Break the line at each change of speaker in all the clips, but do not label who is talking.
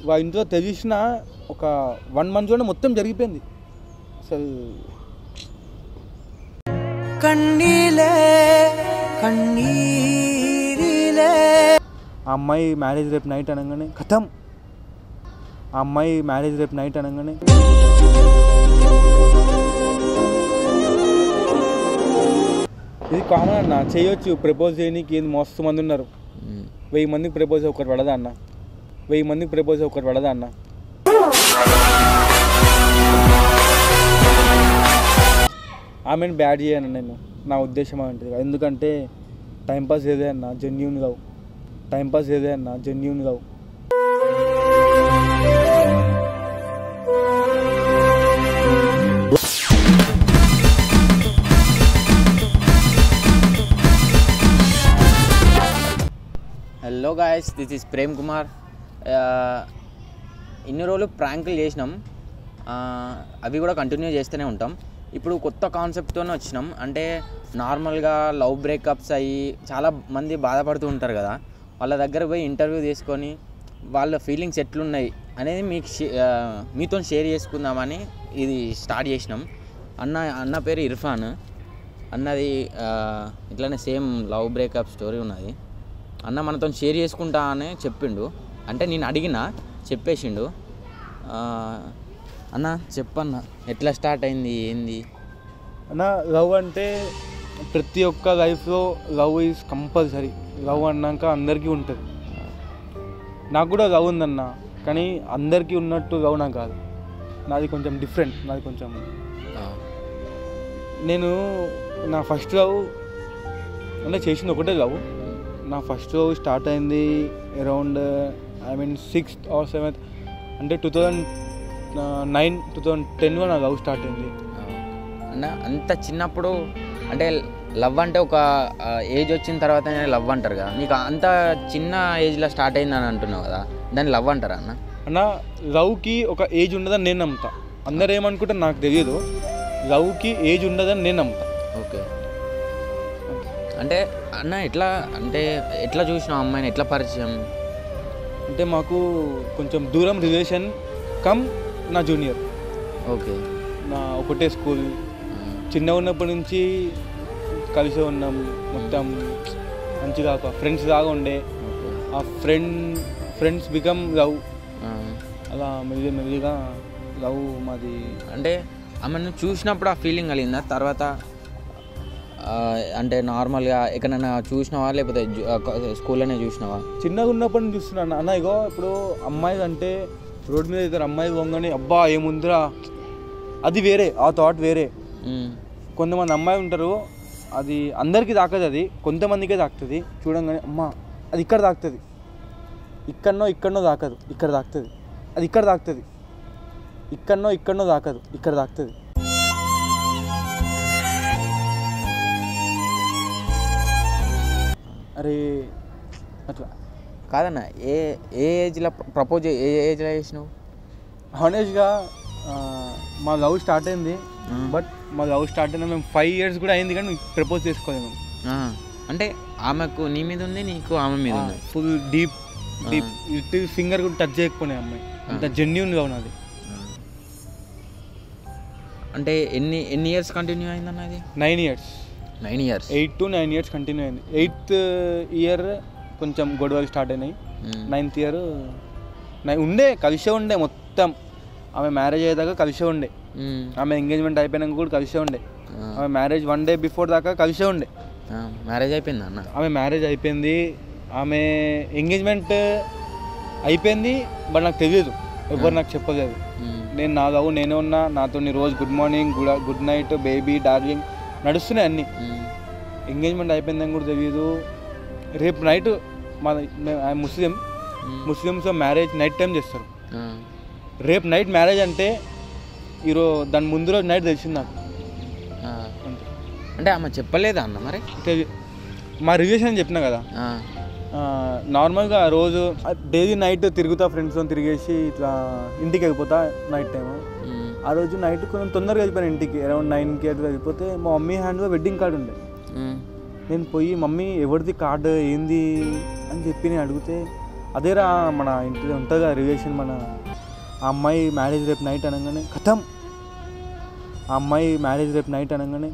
వాళ్ళ ఇంట్లో తెలిసిన ఒక వన్ మంత్లోనే మొత్తం జరిగిపోయింది అసలు
కన్నీలే కన్నీరిలే
ఆ అమ్మాయి మ్యారేజ్ రేపు నైట్ అనగానే కథం ఆ అమ్మాయి మ్యారేజ్ రేపు నైట్ అనగానే ఇది కామన్ అన్న చేయొచ్చు ప్రపోజ్ చేయడానికి ఏంది మస్తు మంది ఉన్నారు వెయ్యి మందికి ప్రపోజ్ ఒకటి పడదా అన్న వెయ్యి మందికి ప్రపోజ్ ఒకటి పడదా అన్న ఆమెను బ్యాడ్ చేయను నేను నా ఉద్దేశం అంటే ఎందుకంటే టైంపాస్ ఏదే అన్న జెన్యున్ లవ్ టైంపాస్ ఏదే అన్న genuine love
hello guys this is Prem Kumar ఆ, ఇన్ని రోజులు ప్రాంకులు చేసినాం ఆ, అవి కూడా కంటిన్యూ చేస్తూనే ఉంటాం ఇప్పుడు కొత్త కాన్సెప్ట్తోనే వచ్చినాం అంటే నార్మల్గా లవ్ బ్రేకప్స్ అయ్యి చాలా మంది బాధపడుతూ ఉంటారు కదా వాళ్ళ దగ్గర పోయి ఇంటర్వ్యూ తీసుకొని వాళ్ళ ఫీలింగ్స్ ఎట్లున్నాయి అనేది మీకు మీతో షేర్ చేసుకుందామని ఇది స్టార్ట్ చేసినాం అన్న అన్న పేరు ఇర్ఫాన్ అన్నది ఆ, ఇట్లానే సేమ్ లవ్ బ్రేకప్ స్టోరీ ఉన్నది అన్న మనతో షేర్ చేసుకుంటా అని చెప్పిండు అంటే నేను అడిగిన చెప్పేసిండు ఆ, అన్న చెప్పన్న ఎట్లా స్టార్ట్ అయింది ఏంది
అన్న లవ్ అంటే ప్రతి ఒక్క లైఫ్లో లవ్ ఈజ్ కంపల్సరీ లవ్ అన్నాక అందరికీ ఉంటుంది నాకు కూడా లవ్ ఉందన్న కానీ అందరికీ ఉన్నట్టు లవ్ నాకు కాదు నాది కొంచెం డిఫరెంట్ నాది కొంచెం
ఆ,
నేను నా ఫస్ట్ లవ్ అంటే చేసింది ఒకటే లవ్ నా ఫస్ట్ లవ్ స్టార్ట్ అయింది around I mean sixth or seventh అంటే two thousand nine two thousand టెన్లో నా లవ్ స్టార్ట్ అయింది
ఆ. అన్న అంత చిన్నప్పుడు అంటే లవ్ అంటే ఒక ఏజ్ వచ్చిన తర్వాత లవ్ అంటారు కదా నీకు అంత చిన్న ఏజ్లో స్టార్ట్ అయిందని అంటున్నావు కదా దాన్ని లవ్ అంటారా అన్న
అన్న లవ్కి ఒక ఏజ్ ఉండదని నేను నమ్ముతా అందరు ఏమనుకుంటారు నాకు తెలియదు లవ్కి ఏజ్ ఉండదని నేను నమ్ముతా
ఓకే అంటే అన్న ఎట్లా అంటే ఎట్లా చూసినావు అమ్మాయిని ఎట్లా పరిచయం
అంటే మాకు కొంచెం దూరం రిలేషన్ కమ్ నా జూనియర్
ఓకే
నా ఒకటే స్కూల్ చిన్న ఉన్నప్పటి నుంచి కలిసి ఉన్నాం మొత్తం మంచిగా ఒక ఫ్రెండ్స్ లాగా ఉండే
ఓకే
ఆ ఫ్రెండ్ ఫ్రెండ్స్ బికమ్ లవ్
ఆ.
అలా మెల్లి మెల్లిగా లవ్ మాది
అంటే ఆమెను చూసినప్పుడు ఆ ఫీలింగ్ కలిగిందా తర్వాత ఆ, అంటే నార్మల్గా ఎక్కడైనా చూసినావా లేకపోతే జు- ఆ, క- స్కూల్లోనే చూసినావా
చిన్నగా ఉన్నప్పటి నుంచి చూస్తున్నాను అన్న ఇగో ఇప్పుడు అమ్మాయి అంటే రోడ్ మీద ఇద్దరు అమ్మాయి పోగానే అబ్బా ఏముందిరా అది వేరే ఆ థాట్ వేరే
మ్మ్.
కొంతమంది అమ్మాయి ఉంటారు అది అందరికీ దాకదు అది కొంతమందికే దాకుతుంది చూడంగానే అమ్మా అది ఇక్కడ దాకుతుంది ఇక్కడనో ఇక్కడనో దాకదు ఇక్కడ దాకుతుంది అది ఇక్కడ దాకుతుంది ఇక్కడనో ఇక్కడనో దాకదు ఇక్కడ దాకుతుంది అరే అట్లా
కాదన్న ఏ ఏ ఏజ్లో ప్రపోజ్ ఏ ఏజ్లో చేసినావు
హానెస్ట్గా మా లవ్ స్టార్ట్ అయింది
మ్మ్.
బట్ మా లవ్ స్టార్ట్ అయిన మేము ఫైవ్ ఇయర్స్ కూడా అయింది కానీ ప్రపోజ్ చేసుకోలేము
ఆ, అంటే ఆమెకు నీ మీద ఉంది నీకు ఆమె మీద ఉంది
ఫుల్ డీప్ డీప్ ఇటు ఫింగర్ కూడా టచ్ చేయకపోయినాయి అమ్మాయి అంత జెన్యున్గా ఉన్నది
అంటే ఎన్ని ఎన్ని ఇయర్స్ కంటిన్యూ అయిందన్న ఇది
nine years
nine years
eight to nine years continue అయింది ఎయిత్ ఇయర్ కొంచెం గొడవలు స్టార్ట్ అయినాయి నైన్త్ ఇయర్ ఉండే కలిసే ఉండే మొత్తం ఆమె మ్యారేజ్ అయ్యేదాకా కలిసే ఉండే ఆమె ఎంగేజ్మెంట్ అయిపోయినాక కూడా కలిసే ఉండే ఆమె మ్యారేజ్ వన్ డే బిఫోర్ దాకా కలిసే ఉండే
మ్యారేజ్ అయిపోయిందా అన్న
ఆమె మ్యారేజ్ అయిపోయింది ఆమె ఎంగేజ్మెంట్ అయిపోయింది బట్ నాకు తెలియదు ఎవరు నాకు చెప్పలేదు
మ్మ్.
నేను నా లవ్ నేనే ఉన్నా నాతో రోజు good morning good good night baby darling నడుస్తున్నాయి అన్నీ
మ్మ్.
ఎంగేజ్మెంట్ అయిపోయిందని కూడా తెలియదు రేపు నైట్ మన ముస్లిం
మ్మ్.
ముస్లిమ్స్ మ్యారేజ్ నైట్ టైం చేస్తారు
ఆ.
రేపు నైట్ మ్యారేజ్ అంటే ఈరోజు దాని ముందు రోజు నైట్ తెలిసింది నాకు
ఆ.
అంతే
అంటే ఆమె చెప్పలేదా అన్న మరి
తెలి- మా రిలేషన్ చెప్పిన కదా
ఆ.
ఆ, నార్మల్గా రోజు డైలీ నైట్ తిరుగుతా ఫ్రెండ్స్తో తిరిగేసి ఇట్లా ఇంటికి వెళ్ళిపోతా నైట్ టైం
మ్మ్.
ఆ రోజు నైట్ కొంచెం తొందరగా వెళ్ళిపోయాను ఇంటికి అరౌండ్ నైన్కి అట్లా వెళ్ళిపోతే మా మమ్మీ హ్యాండ్లో వెడ్డింగ్ కార్డు ఉండే
మ్మ్.
నేను పోయి మమ్మీ ఎవరిది కార్డు ఏంది అని చెప్పి నేను అడిగితే అదేరా మన ఇంటి ఉంటుంది కదా రిలేషన్ మన ఆ అమ్మాయి మ్యారేజ్ రేపు నైట్ అనగానే కథం ఆ అమ్మాయి మ్యారేజ్ రేపు నైట్ అనగానే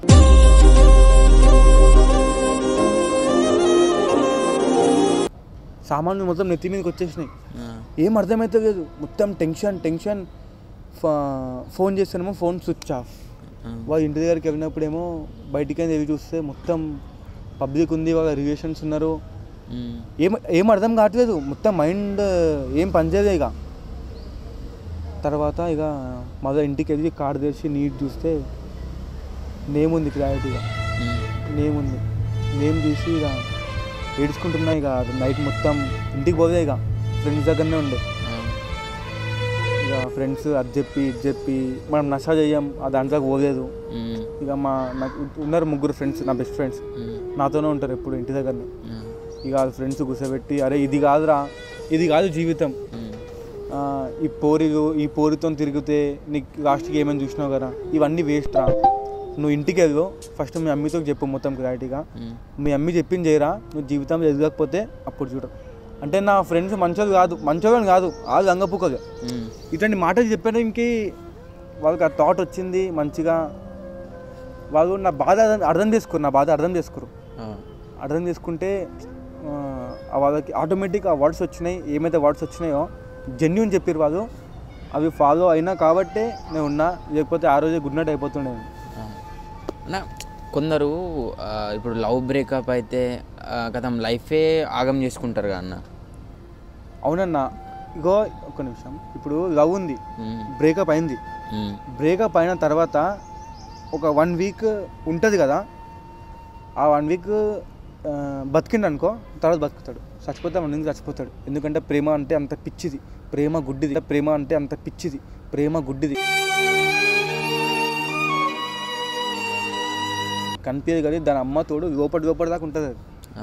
సామాన్లు మొత్తం నెత్తి మీదకి వచ్చేసినాయి
ఆ,
ఏం అర్థమైతే లేదు మొత్తం టెన్షన్ టెన్షన్ ఫా- ఫోన్ చేస్తానేమో ఫోన్ స్విచ్ ఆఫ్
ఆ,
వాళ్ళ ఇంటి దగ్గరికి వెళ్ళినప్పుడేమో బయటికి వెళ్ళి చూస్తే మొత్తం పబ్లిక్ ఉంది వాళ్ళ రిలేషన్స్ ఉన్నారు
ఉమ్,
ఏం ఏం అర్థం కావట్లేదు మొత్తం మైండ్ ఏం పనిచేయదు ఇక తర్వాత ఇక మళ్ళీ ఇంటికి వెళ్ళి కార్ తెరిచి నీట్ చూస్తే నేమ్ ఉంది క్లారిటీగా
ఉమ్,
నేమ్ ఉంది నేమ్ చూసి ఇక ఏడ్చుకుంటున్నా ఇక నైట్ మొత్తం ఇంటికి పోదే ఇక ఫ్రెండ్స్ దగ్గరనే ఉండే
ఆ,
ఇక ఫ్రెండ్స్ అది చెప్పి ఇది చెప్పి మనం నషా చెయ్యం ఆ దాంట్లోకి పోలేదు
ఉమ్,
ఇక మా నాకు ఉన్నారు ముగ్గురు ఫ్రెండ్స్ నా బెస్ట్ ఫ్రెండ్స్
ఉమ్,
నాతోనే ఉంటారు ఎప్పుడు ఇంటి దగ్గరనే
ఆ,
ఇక వాళ్ళ ఫ్రెండ్స్ కూర్చోబెట్టి అరే ఇది కాదురా ఇది కాదు జీవితం
ఉమ్,
ఆ, ఈ పోరిలు ఈ పోరితో తిరిగితే నీకు లాస్ట్కి ఏమైనా చూసినావు కదా ఇవన్నీ వేస్ట్ రా నువ్వు ఇంటికి వెళ్ళు ఫస్ట్ మీ అమ్మతో చెప్పు మొత్తం క్లారిటీగా
ఉమ్,
మీ అమ్మి చెప్పింది చేయరా నువ్వు జీవితంలో ఎదగకపోతే అప్పుడు చూడు అంటే నా ఫ్రెండ్స్ మంచోళ్ళు కాదు మంచోళ్ళని కాదు వాళ్ళు అంగపుకలు
ఉమ్,
ఇట్లాంటి మాటలు చెప్పడానికి వాళ్ళకి ఆ థాట్ వచ్చింది మంచిగా వాళ్ళు నా బాధ అర్థం- అర్థం చేసుకోరు నా బాధ అర్థం చేసుకోరు
ఆ,
అర్థం చేసుకుంటే ఆ, వాళ్ళకి ఆటోమేటిక్ ఆ వర్డ్స్ వచ్చినాయి ఏమైతే వర్డ్స్ వచ్చినాయో జెన్యున్ చెప్పారు వాళ్ళు అవి ఫాలో అయినా కాబట్టే నేను ఉన్నా లేకపోతే ఆ రోజే గుడ్ నైట్ అయిపోతుండే
ఆ. అన్న కొందరు ఆ, ఇప్పుడు లవ్ బ్రేకప్ అయితే కథం లైఫే ఆగం చేసుకుంటారు కదా అన్న
అవునన్నా ఇగో ఒక్క నిమిషం ఇప్పుడు లవ్ ఉంది
ఉమ్,
బ్రేకప్ అయింది
ఉమ్,
బ్రేకప్ అయిన తర్వాత ఒక వన్ వీక్ ఉంటుంది కదా ఆ వన్ వీక్ బతికిండు అనుకో తర్వాత బతుకుతాడు చచ్చిపోతే మన నుంచి చచ్చిపోతాడు ఎందుకంటే ప్రేమ అంటే అంత పిచ్చిది ప్రేమ గుడ్డిది ప్రేమ అంటే అంత పిచ్చిది ప్రేమ గుడ్డిది కనిపించదు కానీ దాని అమ్మ తోడు లోపటి లోపటి దాకా ఉంటుంది అది
ఆ.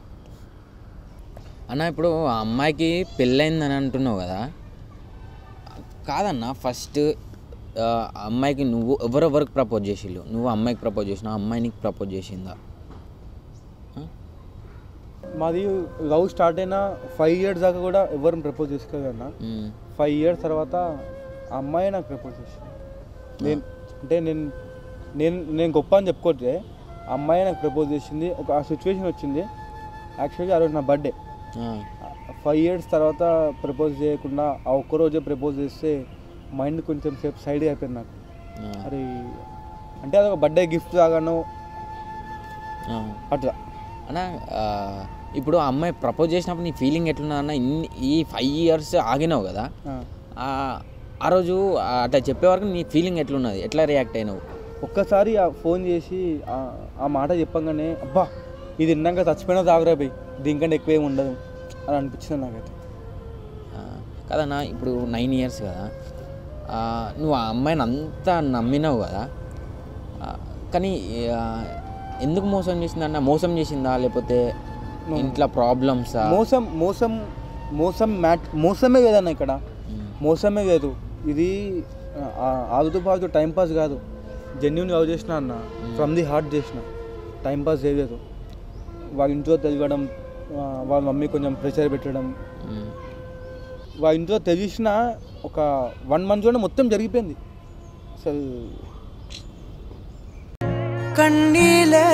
అన్న ఇప్పుడు ఆ అమ్మాయికి పెళ్ళయిందని అంటున్నావు కదా కాదన్న ఫస్ట్ ఆ అమ్మాయికి నువ్వు ఎవరెవరికి ప్రపోజ్ చేసిల్లు నువ్వు అమ్మాయికి ప్రపోజ్ చేసినావు అమ్మాయి నీకు ప్రపోజ్ చేసిందా ఆ?
మాది లవ్ స్టార్ట్ అయిన ఫైవ్ ఇయర్స్ దాకా కూడా ఎవరిని ప్రపోజ్ చేసుకోలేదన్నా
ఉమ్,
ఫైవ్ ఇయర్స్ తర్వాత ఆ అమ్మాయి నాకు ప్రపోజ్ చేసింది నేను అంటే నేను నేను నేను గొప్ప అని చెప్పుకోవట్లే ఆ అమ్మాయి నాకు ప్రపోజ్ చేసింది ఒక ఆ సిచ్యువేషన్ వచ్చింది యాక్చువల్గా ఆ రోజు నా బర్త్డే
ఆ,
ఫైవ్ ఇయర్స్ తర్వాత ప్రపోజ్ చేయకుండా ఆ ఒక్క రోజే ప్రపోజ్ చేస్తే మైండ్ కొంచెం సేపు సైడ్ అయిపోయింది నాకు
ఆ,
అరే అంటే అదొక బర్త్డే గిఫ్ట్ లాగాను
ఆ.
అట్లా
అన్న ఆ, ఇప్పుడు ఆ అమ్మాయి ప్రపోజ్ చేసినప్పుడు నీ ఫీలింగ్ ఎట్లున్నా అన్న ఇన్ని ఈ ఫైవ్ ఇయర్స్ ఆగినావు కదా
ఆ.
ఆ ఆ రోజు ఆ అట్లా చెప్పే వరకు నీ ఫీలింగ్ ఎట్లున్నది ఎట్లా రియాక్ట్ అయినావు
ఒక్కసారి ఆ ఫోన్ చేసి ఆ- ఆ మాట చెప్పంగానే అబ్బా ఇది విన్నాక చచ్చిపోయినా తాగురా పోయి దీనికంటే ఎక్కువ ఏమి ఉండదు అని అనిపించింది నాకైతే
ఆ, కదన్నా ఇప్పుడు నైన్ ఇయర్స్ కదా ఆ, నువ్వు ఆ అమ్మాయిని అంతా నమ్మినావు కదా ఆ, కానీ ఆ, ఎందుకు మోసం చేసిందన్న మోసం చేసిందా లేకపోతే ఇంట్లో ప్రాబ్లమ్సా
మోసం మోసం మోసం మ్యాట్ మోసమే లేదన్న ఇక్కడ మోసమే లేదు ఇది ఆగుతూ పాగుతూ టైం పాస్ కాదు జెన్యున్ లవ్ చేసిన అన్న ఫ్రమ్ ది హార్ట్ చేసిన టైం పాస్ చేయలేదు వాళ్ళ ఇంట్లో తెలియడం ఆ, వాళ్ళ మమ్మీ కొంచెం ప్రెషర్ పెట్టడం వాళ్ళ ఇంట్లో తెలిసిన ఒక వన్ మంత్లోనే మొత్తం జరిగిపోయింది అసలు
കണ്ണീലേ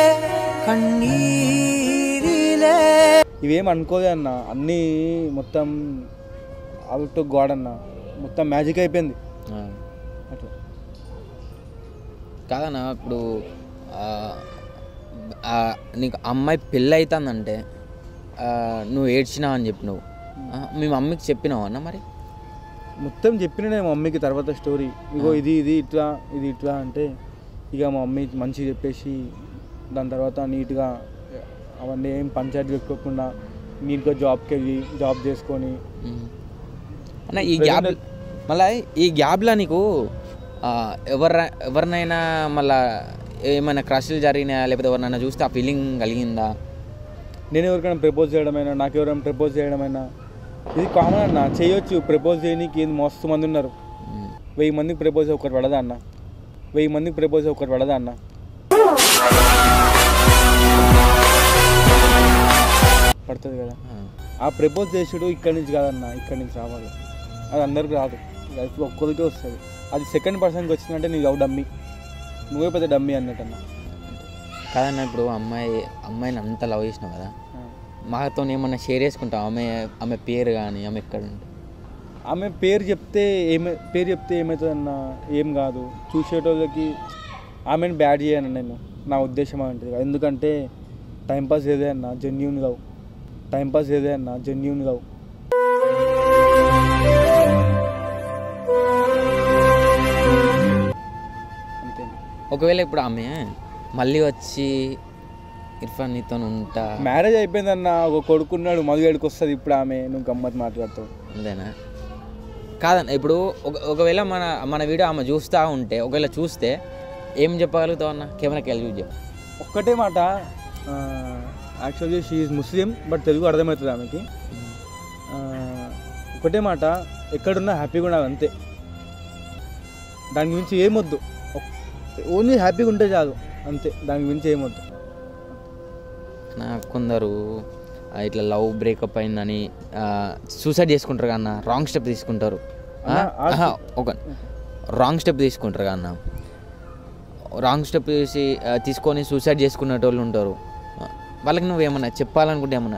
കണ്ണീരിലേ
ఇవేం అనుకోలే అన్న అన్నీ మొత్తం అవుట్ గాడ్ అన్న మొత్తం మ్యాజిక్ అయిపోయింది అట్లా
కాదన్నా ఇప్పుడు ఆ, ఆ, నీకు అమ్మాయి పెళ్ళి అవుతుందంటే ఆ, నువ్వు ఏడ్చినావు అని చెప్పినావు ఆ, మీ మమ్మీకి చెప్పినావు అన్న మరి
మొత్తం చెప్పిన నేను మా మమ్మీకి తర్వాత స్టోరీ ఇగో ఇది ఇది ఇట్లా ఇది ఇట్లా అంటే ఇక మా మమ్మీ మంచిగా చెప్పేసి దాని తర్వాత నీట్గా అవన్నీ ఏం పంచాయతీ పెట్టుకోకుండా నీట్గా జాబ్కి వెళ్ళి జాబ్ చేసుకొని
ఉమ్. అన్న ఈ గ్యాప్ మళ్ళీ ఈ గ్యాప్లో నీకు ఆ, ఎవర ఎవరినైనా మళ్ళా ఏమైనా క్రష్లు జరిగినాయా లేకపోతే ఎవరినైనా చూస్తే ఆ ఫీలింగ్ కలిగిందా
నేను ఎవరికైనా ప్రపోజ్ చేయడమైనా నాకు ఎవరైనా ప్రపోజ్ చేయడమైనా ఇది కామన్ అన్న చేయొచ్చు ప్రపోజ్ చేయడానికి ఏంది మస్తు మంది ఉన్నారు
ఉమ్.
వెయ్యి మందికి ప్రపోజ్ ఒకటి పడదా అన్న వెయ్యి మందికి ప్రపోజ్ ఒకటి పడదా అన్న పడుతుంది కదా
ఆ.
ఆ ప్రపోజ్ చేసుడు ఇక్కడి నుంచి కాదన్న ఇక్కడి నుంచి రావాలి అది అందరికి రాదు లైఫ్ ఒక్కరికే వస్తుంది అది సెకండ్ పర్సన్కి వచ్చిందంటే నీకు అవు డమ్మి నువ్వే పెద్ద డమ్మి అన్నట్టు అన్న
కాదన్న ఇప్పుడు అమ్మాయి అమ్మాయిని అంత లవ్ చేసినావు కదా మాతో ఏమన్నా షేర్ చేసుకుంటావు ఆమె ఆమె పేరు కానీ ఆమె ఎక్కడ ఉంటుంది
ఆమె పేరు చెప్తే ఏమే పేరు చెప్తే ఏమవుతుందన్న ఏం కాదు చూసేటోళ్ళకి ఆమెను బ్యాడ్ చేయను నేను నా ఉద్దేశం అంటే ఎందుకంటే టైంపాస్ ఏదే అన్న జెన్యున్ లవ్ టైంపాస్ ఏదే అన్న జెన్యున్ లవ్ అంతే
ఒకవేళ ఇప్పుడు ఆమె మళ్ళీ వచ్చి ఇర్ఫాన్ నీతో ఉంటా
మ్యారేజ్ అయిపోయిందన్న ఒక కొడుకున్నాడు మధుగడికి వస్తుంది ఇప్పుడు ఆమె నువ్వు గమ్మత్ మాట్లాడతావు
అంతేనా కాదన్న ఇప్పుడు ఒక ఒకవేళ మన మన వీడియో ఆమె చూస్తూ ఉంటే ఒకవేళ చూస్తే ఏం చెప్పగలుగుతావు అన్న కెమెరాకి వెళ్ళి చూసి చెప్పు
ఒక్కటే మాట actually she Muslim but Telugu అర్థమవుతుంది ఆమెకి ఆ, ఒకటే మాట ఎక్కడున్నా హ్యాపీగా ఉండాలి అంతే దాని గురించి ఏమొద్దు ఓన్లీ హ్యాపీగా ఉంటే చాలు అంతే దాని గురించి ఏమొద్దు
నా కొందరు ఆ, ఇట్లా లవ్ బ్రేకప్ అయిందని సూసైడ్ చేసుకుంటారు కదా అన్న రాంగ్ స్టెప్ తీసుకుంటారు ఆ?
అన్న, ఆ
ఆహా, ఒక రాంగ్ స్టెప్ తీసుకుంటారు కదా అన్న రాంగ్ స్టెప్ తీసి ఆ, తీసుకొని సూసైడ్ చేసుకునేటోళ్ళు ఉంటారు ఆ, వాళ్ళకి నువ్వు ఏమన్నా చెప్పాలనుకుంటే ఏమన్నా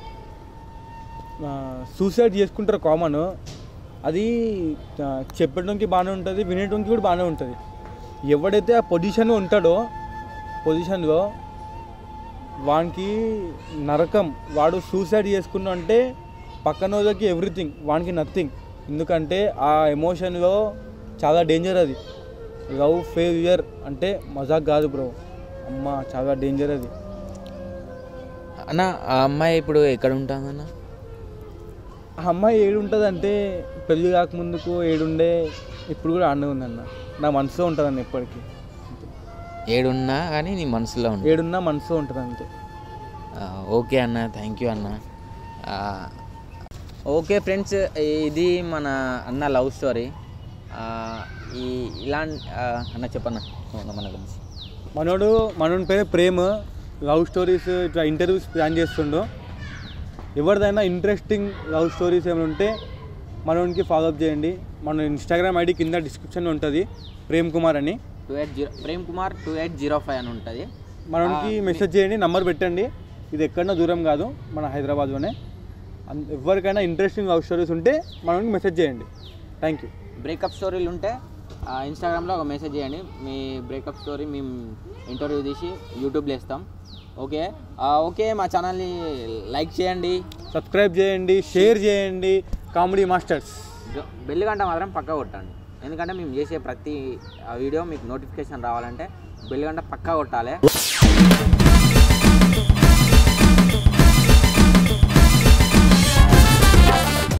సూసైడ్ చేసుకుంటారు కామన్ అది ఆ, చెప్పడానికి బాగానే ఉంటుంది వినేటానికి కూడా బాగానే ఉంటుంది ఎవడైతే ఆ పొజిషన్లో ఉంటాడో పొజిషన్లో వానికి నరకం వాడు సూసైడ్ చేసుకున్నా అంటే పక్కన వాళ్ళకి ఎవ్రీథింగ్ వానికి నథింగ్ ఎందుకంటే ఆ ఎమోషన్లో చాలా డేంజర్ అది లవ్ ఫెయిలియర్ అంటే మజాక్ కాదు బ్రో అమ్మ చాలా డేంజర్ అది
అన్న ఆ అమ్మాయి ఇప్పుడు ఎక్కడ ఉంటుందన్న
ఆ అమ్మాయి ఏడుంటుంది అంటే పెళ్ళి కాకముందుకు ఏడుండే ఇప్పుడు కూడా ఆడనే ఉందన్న నా మనసులో ఉంటుందన్న ఎప్పటికీ
ఏడున్నా కానీ నీ మనసులో ఉంది
ఏడున్నా మనసులో ఉంటుంది అంతే
ఆ, ఓకే అన్న థ్యాంక్ యూ అన్న ఆ, ఓకే ఫ్రెండ్స్ ఇది మన అన్న లవ్ స్టోరీ ఆ, ఈ ఇలా అన్న చెప్పన్న మన గురించి
మనోడు మనోడి పేరు ప్రేమ్ లవ్ స్టోరీస్ ఇట్లా ఇంటర్వ్యూస్ ప్లాన్ చేస్తుండో ఎవరిదైనా ఇంట్రెస్టింగ్ లవ్ స్టోరీస్ ఏమైనా ఉంటే మనోడికి ఫాలోఅప్ చేయండి మన ఇన్స్టాగ్రామ్ ఐడి కింద డిస్క్రిప్షన్లో ఉంటుంది ప్రేమ్ కుమార్ అని
two eight zero Prem Kumar two eight zero five అని ఉంటుంది
మనోడికి మెసేజ్ చేయండి నంబర్ పెట్టండి ఇది ఎక్కడన్నా దూరం కాదు మన హైదరాబాద్లోనే అన్- ఎవరికైనా ఇంట్రెస్టింగ్ లవ్ స్టోరీస్ ఉంటే మనోడికి మెసేజ్ చేయండి థ్యాంక్ యూ
బ్రేకప్ స్టోరీలు ఉంటే ఆ, ఇన్స్టాగ్రామ్లో ఒక మెసేజ్ చేయండి మీ బ్రేకప్ స్టోరీ మేము ఇంటర్వ్యూ తీసి యూట్యూబ్లో ఇస్తాం ఓకే ఆ, ఓకే మా ఛానల్ని లైక్ చేయండి
సబ్స్క్రైబ్ చేయండి షేర్ చేయండి కామెడీ మాస్టర్స్
జో- బెల్ గంట మాత్రం పక్కా కొట్టండి ఎందుకంటే మేము చేసే ప్రతి ఆ వీడియో మీకు నోటిఫికేషన్ రావాలంటే బెల్ గంట పక్కా కొట్టాలి